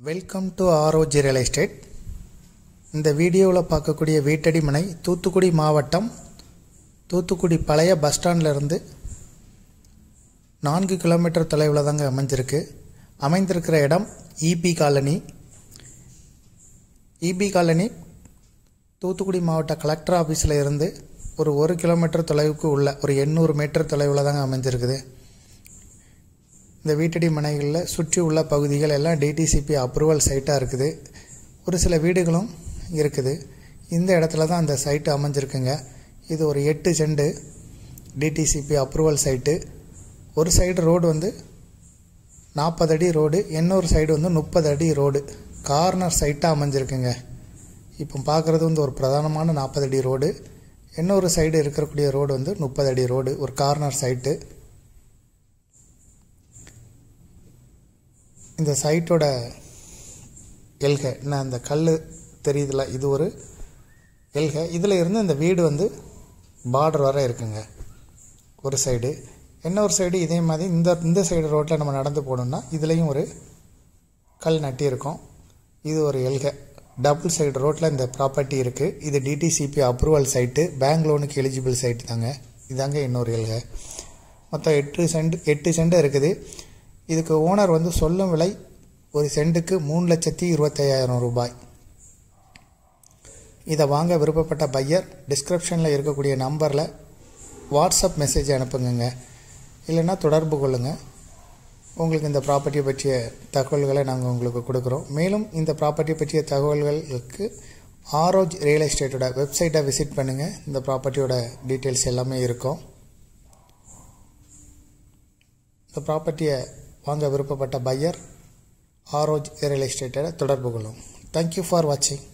welcome to ROG real estate இந்த வீடியோவில் பார்க்கக்கூடிய வீட்டடி மனை தூத்துக்குடி மாவட்டம் தூத்துக்குடி பழைய பஸ் ஸ்டாண்ட்லேருந்து நான்கு கிலோமீட்டர் தொலைவில் தாங்க அமைஞ்சிருக்கு அமைந்திருக்கிற இடம் EB colony EB colony Thoothukudi மாவட்ட கலெக்டர் ஆஃபீஸில் இருந்து ஒரு ஒரு கிலோமீட்டர் தொலைவுக்கு உள்ள ஒரு எண்ணூறு மீட்டர் தொலைவில் தாங்க அமைஞ்சிருக்குது இந்த வீட்டடி மனைகளில் சுற்றி உள்ள பகுதிகள் எல்லாம் டிடிசிபி அப்ரூவல் சைட்டாக இருக்குது ஒரு சில வீடுகளும் இருக்குது இந்த இடத்துல தான் அந்த சைட்டு அமைஞ்சிருக்குங்க இது ஒரு எட்டு செண்டு டிடிசிபி அப்ரூவல் சைட்டு ஒரு சைடு ரோடு வந்து நாற்பது அடி ரோடு இன்னொரு சைடு வந்து முப்பது அடி ரோடு கார்னர் சைட்டாக அமைஞ்சிருக்குங்க இப்போ பார்க்குறது வந்து ஒரு பிரதானமான நாற்பது அடி ரோடு இன்னொரு சைடு இருக்கக்கூடிய ரோடு வந்து முப்பது அடி ரோடு ஒரு கார்னர் சைட்டு இந்த சைட்டோட எல்கை என்ன அந்த கல் தெரியுதுல இது ஒரு எல்கை இதில் இருந்து இந்த வீடு வந்து பார்டர் வர இருக்குங்க ஒரு சைடு இன்னொரு சைடு இதே மாதிரி இந்த இந்த சைடு ரோட்டில் நம்ம நடந்து போனோம்னா இதுலேயும் ஒரு கல் நட்டி இருக்கும் இது ஒரு எல்கை டபுள் சைடு ரோட்டில் இந்த ப்ராப்பர்ட்டி இருக்குது இது டிடிசிபி அப்ரூவல் சைட்டு பேங்க் லோனுக்கு எலிஜிபிள் சைட்டு தாங்க இதாங்க இன்னொரு எல்கை மொத்தம் எட்டு சென்ட் எட்டு சென்ட் இருக்குது இதுக்கு ஓனர் வந்து சொல்லும் விலை ஒரு சென்ட்டுக்கு மூணு லட்சத்தி இருபத்தையாயிரம் ரூபாய் இதை வாங்க விருப்பப்பட்ட பையர் டிஸ்கிரிப்ஷனில் இருக்கக்கூடிய நம்பரில் வாட்ஸ்அப் மெசேஜ் அனுப்புங்க இல்லைன்னா தொடர்பு கொள்ளுங்கள் உங்களுக்கு இந்த ப்ராப்பர்ட்டியை பற்றிய தகவல்களை நாங்கள் உங்களுக்கு கொடுக்குறோம் மேலும் இந்த ப்ராப்பர்ட்டி பற்றிய தகவல்களுக்கு ஆரோஜ் ரியல் எஸ்டேட்டோட வெப்சைட்டை விசிட் பண்ணுங்கள் இந்த ப்ராப்பர்ட்டியோட டீட்டெயில்ஸ் எல்லாமே இருக்கும் இந்த ப்ராப்பர்ட்டியை வாங்க விருப்பப்பட்ட பையர் ஆரோஜ் ரியல் எஸ்டேட்டை தொடர்பு கொள்ளும் தேங்க்யூ ஃபார் வாட்சிங்